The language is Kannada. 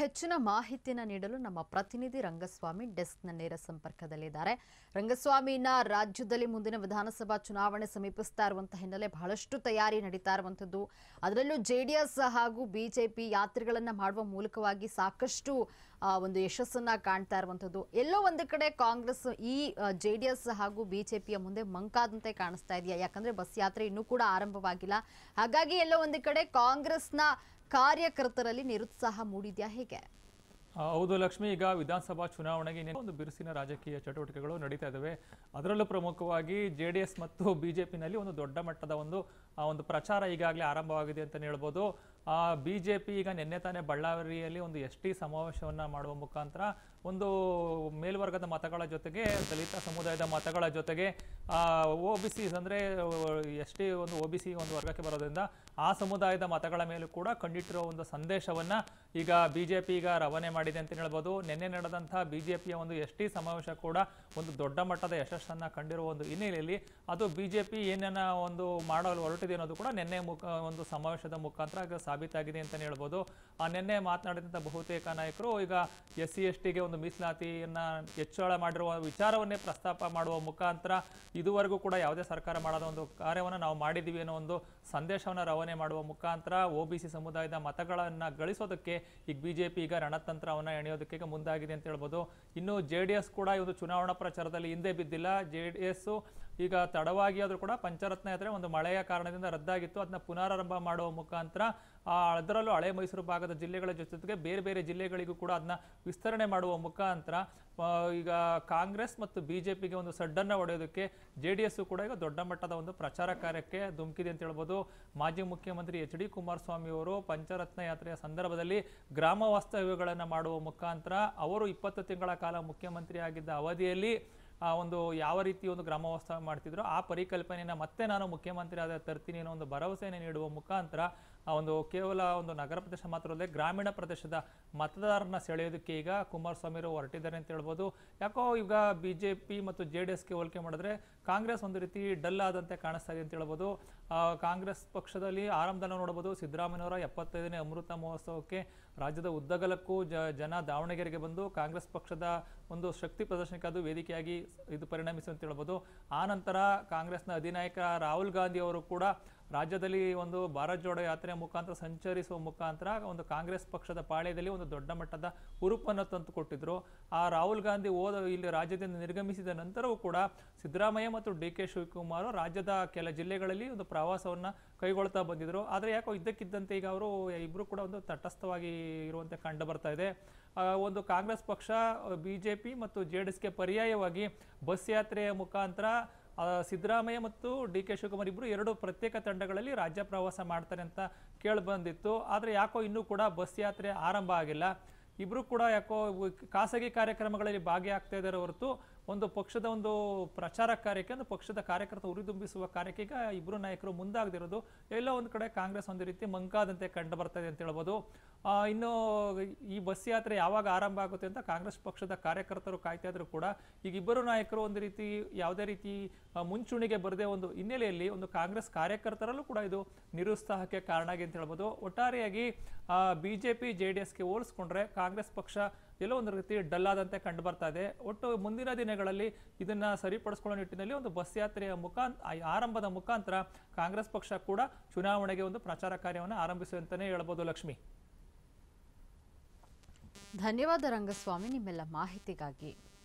ಹೆಚ್ಚಿನ ಮಾಹಿತಿಯನ್ನು ನೀಡಲು ನಮ್ಮ ಪ್ರತಿನಿಧಿ ರಂಗಸ್ವಾಮಿ ಡೆಸ್ಕ್ನ ನೇರ ಸಂಪರ್ಕದಲ್ಲಿದ್ದಾರೆ ರಂಗಸ್ವಾಮಿನ ರಾಜ್ಯದಲ್ಲಿ ಮುಂದಿನ ವಿಧಾನಸಭಾ ಚುನಾವಣೆ ಸಮೀಪಿಸ್ತಾ ಇರುವಂತಹ ಹಿನ್ನೆಲೆ ಬಹಳಷ್ಟು ತಯಾರಿ ನಡೀತಾ ಇರುವಂಥದ್ದು ಅದರಲ್ಲೂ ಜೆಡಿಎಸ್ ಹಾಗೂ ಬಿಜೆಪಿ ಯಾತ್ರೆಗಳನ್ನ ಮಾಡುವ ಮೂಲಕವಾಗಿ ಸಾಕಷ್ಟು ಆ, ಒಂದು ಯಶಸ್ಸನ್ನ ಕಾಣ್ತಾ ಇರುವಂಥದ್ದು ಎಲ್ಲೋ ಒಂದು ಕಡೆ ಕಾಂಗ್ರೆಸ್ ಈ ಜೆಡಿಎಸ್ ಹಾಗೂ ಬಿಜೆಪಿಯ ಮುಂದೆ ಮಂಕಾದಂತೆ ಕಾಣಿಸ್ತಾ ಇದೆಯಾ ಯಾಕಂದ್ರೆ ಬಸ್ ಯಾತ್ರೆ ಇನ್ನೂ ಕೂಡ ಆರಂಭವಾಗಿಲ್ಲ ಹಾಗಾಗಿ ಎಲ್ಲೋ ಒಂದು ಕಡೆ ಕಾಂಗ್ರೆಸ್ನ ಕಾರ್ಯಕರ್ತರಲ್ಲಿ ನಿರುತ್ಸಾಹ ಮೂಡಿದ್ಯಾ ಹೇಗೆ ಆ, ಹೌದು ಲಕ್ಷ್ಮಿ ಈಗ ವಿಧಾನಸಭಾ ಚುನಾವಣೆಗೆ ಇನ್ನೇನು ಒಂದು ಬಿರುಸಿನ ರಾಜಕೀಯ ಚಟುವಟಿಕೆಗಳು ನಡೀತಾ ಇದ್ದಾವೆ ಅದರಲ್ಲೂ ಪ್ರಮುಖವಾಗಿ ಜೆ ಡಿ ಎಸ್ ಮತ್ತು ಬಿ ಜೆ ಪಿನಲ್ಲಿ ಒಂದು ದೊಡ್ಡ ಮಟ್ಟದ ಒಂದು ಆ, ಒಂದು ಪ್ರಚಾರ ಈಗಾಗಲೇ ಆರಂಭವಾಗಿದೆ ಅಂತಲೇ ಹೇಳ್ಬೋದು ಬಿ ಜೆ ಪಿ ಈಗ ನಿನ್ನೆ ತಾನೇ ಬಳ್ಳಾರಿಯಲ್ಲಿ ಒಂದು ಎಸ್ ಟಿ ಸಮಾವೇಶವನ್ನು ಮಾಡುವ ಮುಖಾಂತರ ಒಂದು ಮೇಲ್ವರ್ಗದ ಮತಗಳ ಜೊತೆಗೆ ದಲಿತ ಸಮುದಾಯದ ಮತಗಳ ಜೊತೆಗೆ ಒ ಬಿ ಸಿ ಅಂದರೆ ಎಸ್ ಟಿ ಒಂದು ಒ ಬಿ ಸಿ ಒಂದು ವರ್ಗಕ್ಕೆ ಬರೋದ್ರಿಂದ ಆ ಸಮುದಾಯದ ಮತಗಳ ಮೇಲೂ ಕೂಡ ಕಂಡಿಟ್ಟಿರೋ ಒಂದು ಸಂದೇಶವನ್ನು ಈಗ ಬಿ ಜೆ ಪಿ ಈಗ ರವಾನೆ ಮಾಡಿದೆ ಅಂತ ಹೇಳ್ಬೋದು ನಿನ್ನೆ ನಡೆದಂಥ ಬಿ ಜೆ ಪಿಯ ಒಂದು ಎಸ್ ಟಿ ಸಮಾವೇಶ ಕೂಡ ಒಂದು ದೊಡ್ಡ ಮಟ್ಟದ ಯಶಸ್ಸನ್ನು ಕಂಡಿರುವ ಒಂದು ಹಿನ್ನೆಲೆಯಲ್ಲಿ ಅದು ಬಿ ಜೆ ಪಿ ಏನನ್ನ ಒಂದು ಮಾಡಲು ಹೊರಟಿದೆ ಅನ್ನೋದು ಕೂಡ ನಿನ್ನೆ ಮುಖ ಒಂದು ಸಮಾವೇಶದ ಮುಖಾಂತರ ಈಗ ಸಾಬೀತಾಗಿದೆ ಅಂತಲೇ ಹೇಳ್ಬೋದು ಆ ನಿನ್ನೆ ಮಾತನಾಡಿದಂಥ ಬಹುತೇಕ ನಾಯಕರು ಈಗ ಎಸ್ ಸಿ ಎಸ್ ಟಿಗೆ ಒಂದು ಮೀಸಲಾತಿಯನ್ನು ಹೆಚ್ಚಳ ಮಾಡಿರುವ ವಿಚಾರವನ್ನೇ ಪ್ರಸ್ತಾಪ ಮಾಡುವ ಮುಖಾಂತರ ಇದುವರೆಗೂ ಕೂಡ ಯಾವುದೇ ಸರ್ಕಾರ ಮಾಡದ ಒಂದು ಕಾರ್ಯವನ್ನು ನಾವು ಮಾಡಿದ್ದೀವಿ ಅನ್ನೋ ಒಂದು ಸಂದೇಶವನ್ನು ರವಾನೆ ಮಾಡುವ ಮುಖಾಂತರ ಒ ಬಿ ಸಿ ಸಮುದಾಯದ ಮತಗಳನ್ನು ಗಳಿಸೋದಕ್ಕೆ ಈಗ ಬಿ ಜೆ ಪಿ ಈಗ ರಣತಂತ್ರವನ್ನು ಎಣೆಯೋದಕ್ಕೆ ಈಗ ಮುಂದಾಗಿದೆ ಅಂತ ಹೇಳ್ಬೋದು ಇನ್ನು ಜೆ ಡಿ ಎಸ್ ಕೂಡ ಇವತ್ತು ಚುನಾವಣಾ ಪ್ರಚಾರದಲ್ಲಿ ಹಿಂದೆ ಬಿದ್ದಿಲ್ಲ ಜೆ ಡಿ ಎಸ್ಸು ಈಗ ತಡವಾಗಿ ಆದರೂ ಕೂಡ ಪಂಚರತ್ನ ಯಾತ್ರೆ ಒಂದು ಮಳೆಯ ಕಾರಣದಿಂದ ರದ್ದಾಗಿತ್ತು ಅದನ್ನ ಪುನರಾರಂಭ ಮಾಡುವ ಮುಖಾಂತರ ಆ, ಅದರಲ್ಲೂ ಹಳೆ ಮೈಸೂರು ಭಾಗದ ಜಿಲ್ಲೆಗಳ ಜೊತೆಗೆ ಬೇರೆ ಬೇರೆ ಜಿಲ್ಲೆಗಳಿಗೂ ಕೂಡ ಅದನ್ನ ವಿಸ್ತರಣೆ ಮಾಡುವ ಮುಖಾಂತರ ಆ, ಈಗ ಕಾಂಗ್ರೆಸ್ ಮತ್ತು ಬಿ ಜೆ ಪಿಗೆ ಒಂದು ಸಡ್ಡನ್ನು ಹೊಡೆಯೋದಕ್ಕೆ ಜೆ ಡಿ ಎಸ್ ಕೂಡ ಈಗ ದೊಡ್ಡ ಮಟ್ಟದ ಒಂದು ಪ್ರಚಾರ ಕಾರ್ಯಕ್ಕೆ ಧುಮುಕಿದೆ ಅಂತ ಹೇಳ್ಬೋದು ಮಾಜಿ ಮುಖ್ಯಮಂತ್ರಿ ಎಚ್ ಡಿ ಕುಮಾರಸ್ವಾಮಿ ಅವರು ಪಂಚರತ್ನ ಯಾತ್ರೆಯ ಸಂದರ್ಭದಲ್ಲಿ ಗ್ರಾಮ ವಾಸ್ತವ್ಯಗಳನ್ನು ಮಾಡುವ ಮುಖಾಂತರ ಅವರು ಇಪ್ಪತ್ತು ತಿಂಗಳ ಕಾಲ ಮುಖ್ಯಮಂತ್ರಿ ಆಗಿದ್ದ ಅವಧಿಯಲ್ಲಿ ಆ ಒಂದು ಯಾವ ರೀತಿ ಒಂದು ಗ್ರಾಮ ವಾಸ್ತವ ಮಾಡ್ತಿದ್ರು ಆ ಪರಿಕಲ್ಪನೆಯನ್ನ ಮತ್ತೆ ನಾನು ಮುಖ್ಯಮಂತ್ರಿ ಆದ ತರ್ತೀನಿ ಅನ್ನೋ ಒಂದು ಭರವಸೆಯನ್ನು ನೀಡುವ ಮುಖಾಂತರ ಆ ಒಂದು ಕೇವಲ ಒಂದು ನಗರ ಪ್ರದೇಶ ಮಾತ್ರ ಅಲ್ಲದೆ ಗ್ರಾಮೀಣ ಪ್ರದೇಶದ ಮತದಾರರನ್ನ ಸೆಳೆಯೋದಕ್ಕೆ ಈಗ ಕುಮಾರಸ್ವಾಮಿರು ಹೊರಟಿದ್ದಾರೆ ಅಂತ ಹೇಳ್ಬೋದು ಯಾಕೋ ಈಗ ಬಿ ಜೆ ಪಿ ಮತ್ತು ಜೆ ಡಿ ಎಸ್ಗೆ ಹೋಲಿಕೆ ಮಾಡಿದ್ರೆ ಕಾಂಗ್ರೆಸ್ ಒಂದು ರೀತಿ ಡಲ್ ಆದಂತೆ ಕಾಣಿಸ್ತಾ ಇದೆ ಅಂತ ಹೇಳ್ಬೋದು ಆ, ಕಾಂಗ್ರೆಸ್ ಪಕ್ಷದಲ್ಲಿ ಆರಂಭದಲ್ಲಿ ನೋಡಬಹುದು ಸಿದ್ದರಾಮಯ್ಯನವರ ಎಪ್ಪತ್ತೈದನೇ ಅಮೃತ ಮಹೋತ್ಸವಕ್ಕೆ ರಾಜ್ಯದ ಉದ್ದಗಲಕ್ಕೂ ಜ ಜನ ದಾವಣಗೆರೆಗೆ ಬಂದು ಕಾಂಗ್ರೆಸ್ ಪಕ್ಷದ ಒಂದು ಶಕ್ತಿ ಪ್ರದರ್ಶನಕ್ಕೆ ಅದು ವೇದಿಕೆಯಾಗಿ ಇದು ಪರಿಣಮಿಸಿ ಅಂತ ಹೇಳ್ಬೋದು ಆ ನಂತರ ಕಾಂಗ್ರೆಸ್ನ ಅಧಿನಾಯಕ ರಾಹುಲ್ ಗಾಂಧಿ ಅವರು ಕೂಡ ರಾಜ್ಯದಲ್ಲಿ ಒಂದು ಭಾರತ್ ಜೋಡೋ ಯಾತ್ರೆಯ ಮುಖಾಂತರ ಸಂಚರಿಸುವ ಮುಖಾಂತರ ಒಂದು ಕಾಂಗ್ರೆಸ್ ಪಕ್ಷದ ಪಾಳ್ಯದಲ್ಲಿ ಒಂದು ದೊಡ್ಡ ಮಟ್ಟದ ಹುರುಪನ್ನು ತಂದು ಕೊಟ್ಟಿದ್ರು ಆ ರಾಹುಲ್ ಗಾಂಧಿ ಹೋದ ಇಲ್ಲಿ ರಾಜ್ಯದಿಂದ ನಿರ್ಗಮಿಸಿದ ನಂತರವೂ ಕೂಡ ಸಿದ್ದರಾಮಯ್ಯ ಮತ್ತು ಡಿ ಕೆ ಶಿವಕುಮಾರ್ ರಾಜ್ಯದ ಕೆಲ ಜಿಲ್ಲೆಗಳಲ್ಲಿ ಒಂದು ಪ್ರವಾಸವನ್ನ ಕೈಗೊಳ್ತಾ ಬಂದಿದ್ರು ಆದರೆ ಯಾಕೋ ಇದ್ದಕ್ಕಿದ್ದಂತೆ ಈಗ ಅವರು ಇಬ್ಬರು ಕೂಡ ಒಂದು ತಟಸ್ಥವಾಗಿ ಇರುವಂತೆ ಕಂಡು ಬರ್ತಾ ಇದೆ ಆ, ಒಂದು ಕಾಂಗ್ರೆಸ್ ಪಕ್ಷ ಬಿ ಜೆ ಪಿ ಮತ್ತು ಜೆ ಡಿ ಎಸ್ಗೆ ಪರ್ಯಾಯವಾಗಿ ಬಸ್ ಯಾತ್ರೆಯ ಮುಖಾಂತರ ಆ, ಸಿದ್ದರಾಮಯ್ಯ ಮತ್ತು ಡಿ ಕೆ ಶಿವಕುಮಾರ್ ಇಬ್ಬರು ಎರಡು ಪ್ರತ್ಯೇಕ ತಂಡಗಳಲ್ಲಿ ರಾಜ್ಯ ಪ್ರವಾಸ ಮಾಡ್ತಾರೆ ಅಂತ ಕೇಳಿ ಬಂದಿತ್ತು ಆದರೆ ಯಾಕೋ ಇನ್ನೂ ಕೂಡ ಬಸ್ ಯಾತ್ರೆ ಆರಂಭ ಆಗಿಲ್ಲ ಇಬ್ಬರು ಕೂಡ ಯಾಕೋ ಇವು ಖಾಸಗಿ ಕಾರ್ಯಕ್ರಮಗಳಲ್ಲಿ ಭಾಗಿಯಾಗ್ತಾ ಇದ್ದಾರೆ ಹೊರತು ಒಂದು ಪಕ್ಷದ ಒಂದು ಪ್ರಚಾರ ಕಾರ್ಯಕ್ಕೆ ಒಂದು ಪಕ್ಷದ ಕಾರ್ಯಕರ್ತ ಉರಿದುಂಬಿಸುವ ಕಾರ್ಯಕ್ಕೆ ಈಗ ಇಬ್ಬರು ನಾಯಕರು ಮುಂದಾಗದಿರೋದು ಎಲ್ಲೋ ಒಂದು ಕಡೆ ಕಾಂಗ್ರೆಸ್ ಒಂದು ರೀತಿ ಮಂಕಾದಂತೆ ಕಂಡು ಬರ್ತಾ ಇದೆ ಅಂತ ಹೇಳ್ಬೋದು ಆ, ಇನ್ನು ಈ ಬಸ್ ಯಾತ್ರೆ ಯಾವಾಗ ಆರಂಭ ಆಗುತ್ತೆ ಅಂತ ಕಾಂಗ್ರೆಸ್ ಪಕ್ಷದ ಕಾರ್ಯಕರ್ತರು ಕಾಯ್ತಾ ಇದ್ರು ಕೂಡ ಈಗ ಇಬ್ಬರು ನಾಯಕರು ಒಂದು ರೀತಿ ಯಾವುದೇ ರೀತಿ ಆ, ಮುಂಚೂಣಿಗೆ ಬರದೆ ಒಂದು ಹಿನ್ನೆಲೆಯಲ್ಲಿ ಒಂದು ಕಾಂಗ್ರೆಸ್ ಕಾರ್ಯಕರ್ತರಲ್ಲೂ ಕೂಡ ಇದು ನಿರುತ್ಸಾಹಕ್ಕೆ ಕಾರಣ ಆಗಿದೆ ಅಂತ ಹೇಳ್ಬೋದು ಒಟ್ಟಾರೆಯಾಗಿ B J P J D ಎಸ್ಗೆ ಹೋಲಿಸ್ಕೊಂಡ್ರೆ ಕಾಂಗ್ರೆಸ್ ಪಕ್ಷ ಎಲ್ಲೋ ಒಂದು ರೀತಿ ಡಲ್ ಆದಂತೆ ಕಂಡು ಬರ್ತಾ ಇದೆ ಒಟ್ಟು ಮುಂದಿನ ದಿನಗಳಲ್ಲಿ ಇದನ್ನ ಸರಿಪಡಿಸ್ಕೊಳ್ಳೋ ನಿಟ್ಟಿನಲ್ಲಿ ಒಂದು ಬಸ್ ಯಾತ್ರೆಯ ಮುಖಾಂತರ ಆರಂಭದ ಮುಖಾಂತರ ಕಾಂಗ್ರೆಸ್ ಪಕ್ಷ ಕೂಡ ಚುನಾವಣೆಗೆ ಒಂದು ಪ್ರಚಾರ ಕಾರ್ಯವನ್ನು ಆರಂಭಿಸುವಂತಾನೆ ಹೇಳ್ಬೋದು ಲಕ್ಷ್ಮಿ ಧನ್ಯವಾದ ರಂಗಸ್ವಾಮಿ ನಿಮ್ಮೆಲ್ಲ ಮಾಹಿತಿಗಾಗಿ